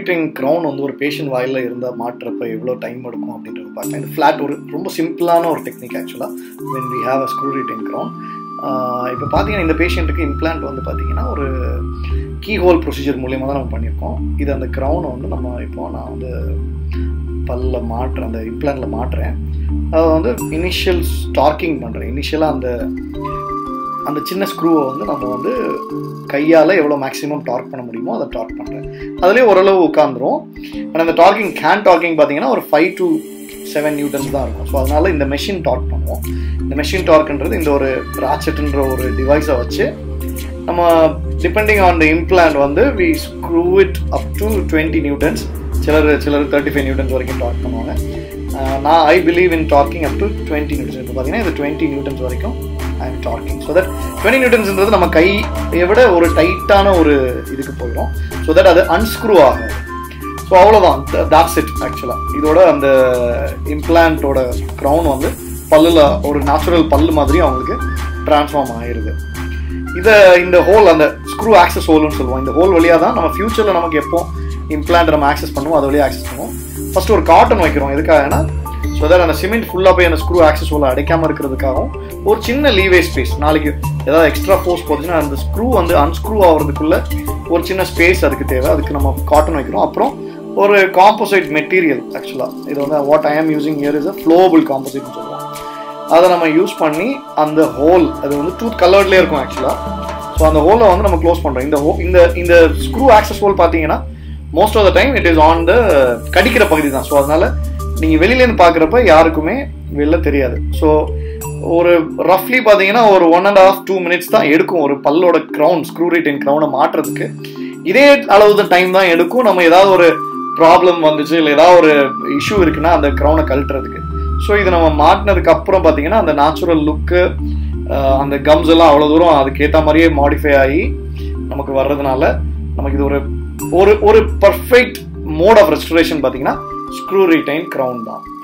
retain crown வந்து ஒரு patient வாயில் இருந்தால் மாட்டுறப்ப எவ்வளோ டைம் எடுக்கும் அப்படின்றது பார்க்கலாம் இது ஃப்ளாட் ஒரு ரொம்ப சிம்பிளான ஒரு டெக்னிக் ஆக்சுவலாக when we have a screw retain crown இப்போ பார்த்தீங்கன்னா இந்த பேஷண்ட்டுக்கு இம்ப்ளான்ட் வந்து பார்த்தீங்கன்னா ஒரு கீ ஹோல் ப்ரொசீஜர் மூலியமாக தான் நம்ம பண்ணியிருக்கோம் இது அந்த க்ரௌனை வந்து நம்ம இப்போ நான் வந்து பல்ல மாட்டுறேன் அந்த இம்ப்ளான்ட்டில் மாட்டுறேன் அதை வந்து இனிஷியல் ஸ்டார்க்கிங் பண்ணுறேன் இனிஷியலாக அந்த அந்த சின்ன ஸ்க்ரூவை வந்து நம்ம வந்து கையால் எவ்வளோ மேக்ஸிமம் டார்க் பண்ண முடியுமோ அதை டார்க் பண்ணுறேன் அதுலேயே ஓரளவு உட்காந்துரும் ஆனால் அந்த டார்க்கிங் ஹேண்ட் டார்க்கிங் பார்த்தீங்கன்னா ஒரு ஃபைவ் டு செவன் நியூட்டன்ஸ் தான் இருக்கும் ஸோ அதனால இந்த மெஷின் டார்க் பண்ணுவோம் இந்த மெஷின் டார்க்ன்றது இந்த ஒரு ராச்செட்டுன்ற ஒரு டிவைஸை வச்சு நம்ம டிபெண்டிங் ஆன் த இம்ப்ளான்ட் வந்து we screw it up to twenty newtons சிலர் சிலர் தேர்ட்டி ஃபைவ் நியூட்டன்ஸ் வரைக்கும் டார்க் பண்ணுவாங்க நான் I believe in torquing up to twenty newtons இப்போ பார்த்தீங்கன்னா இது டுவெண்ட்டி நியூட்டன்ஸ் வரைக்கும் I am torquing so that twenty நியூட்டன்ஸ்ன்றது நம்ம கையை விட ஒரு டைட்டான ஒரு இதுக்கு போயிடும் ஸோ தட் அது அன்ஸ்க்ரூ ஆகும் ஸோ அவ்வளோதான் தாட்ஸ் இட் ஆக்சுவலாக இதோட அந்த இம்ப்ளான்ட்டோட க்ரௌன் வந்து பல்லில் ஒரு நேச்சுரல் பல்லு மாதிரி அவங்களுக்கு ட்ரான்ஸ்ஃபார்ம் ஆகிருது இதை இந்த ஹோல் அந்த ஸ்க்ரூ ஆக்சஸ் ஹோல்னு சொல்லுவோம் இந்த ஹோல் வழியாக தான் நம்ம ஃபியூச்சரில் நமக்கு எப்போ இம்ப்ளான்ட் நம்ம ஆக்சஸ் பண்ணுவோம் அது வழியாக ஆக்சஸ் பண்ணுவோம் ஃபர்ஸ்ட் ஒரு காட்டன் வைக்கிறோம் எதுக்காகனா ஸோ தட் அந்த சிமெண்ட் ஃபுல்லாக போய் அந்த ஸ்க்ரூ ஆக்சஸ் ஹோல் அடைக்காமல் இருக்கிறதுக்காகவும் ஒரு சின்ன லீவே ஸ்பேஸ் நாளைக்கு ஏதாவது எக்ஸ்ட்ரா ஃபோர்ஸ் போச்சுன்னா அந்த ஸ்க்ரூ வந்து அன்ஸ்க்ரூ ஆகிறதுக்குள்ள ஒரு சின்ன ஸ்பேஸ் அதுக்கு தேவை அதுக்கு நம்ம காட்டன் வைக்கிறோம் அப்புறம் ஒரு காம்போசைட் மெட்டீரியல் ஆக்சுவலாக இது வந்து what I am using here is a flowable காம்போசைட்னு சொல்லுவோம் அதை நம்ம யூஸ் பண்ணி அந்த ஹோல் அது வந்து டூத் கலர்ட்லேயே இருக்கும் ஆக்சுவலாக ஸோ அந்த ஹோலை வந்து நம்ம க்ளோஸ் பண்ணுறோம் இந்த ஹோ இந்த இந்த ஸ்க்ரூ ஆக்சஸ் ஹோல் பார்த்தீங்கன்னா most of the time it is on the கடிக்கிற பகுதி தான் ஸோ அதனால நீங்கள் வெளியிலேருந்து பார்க்குறப்ப யாருக்குமே வெளில தெரியாது ஸோ ஒரு ரஃப்லி பார்த்தீங்கன்னா ஒரு one and half two minutes தான் எடுக்கும் ஒரு பல்லோட க்ரௌன் ஸ்க்ரூ ரிட்டைன் க்ரௌனை மாட்டுறதுக்கு இதே அளவு தான் டைம் தான் எடுக்கும் நம்ம ஏதாவது ஒரு ப்ராப்ளம் வந்துச்சு இல்லை ஏதாவது ஒரு இஷ்யூ இருக்குன்னா அந்த க்ரௌனை கழட்டுறதுக்கு ஸோ இது நம்ம மாட்டினதுக்கு அப்புறம் பார்த்தீங்கன்னா அந்த நேச்சுரல் லுக்கு அந்த கம்ஸ் எல்லாம் அவ்வளோ தூரம் அதுக்கேற்ற மாதிரியே மாடிஃபை ஆகி நமக்கு வர்றதுனால நமக்கு இது ஒரு ஒரு ஒரு பர்ஃபெக்ட் மோட் ஆஃப் ரெஸ்டரேஷன் பார்த்தீங்கன்னா ஸ்க்ரூ ரிட்டைன் க்ரௌன் தான்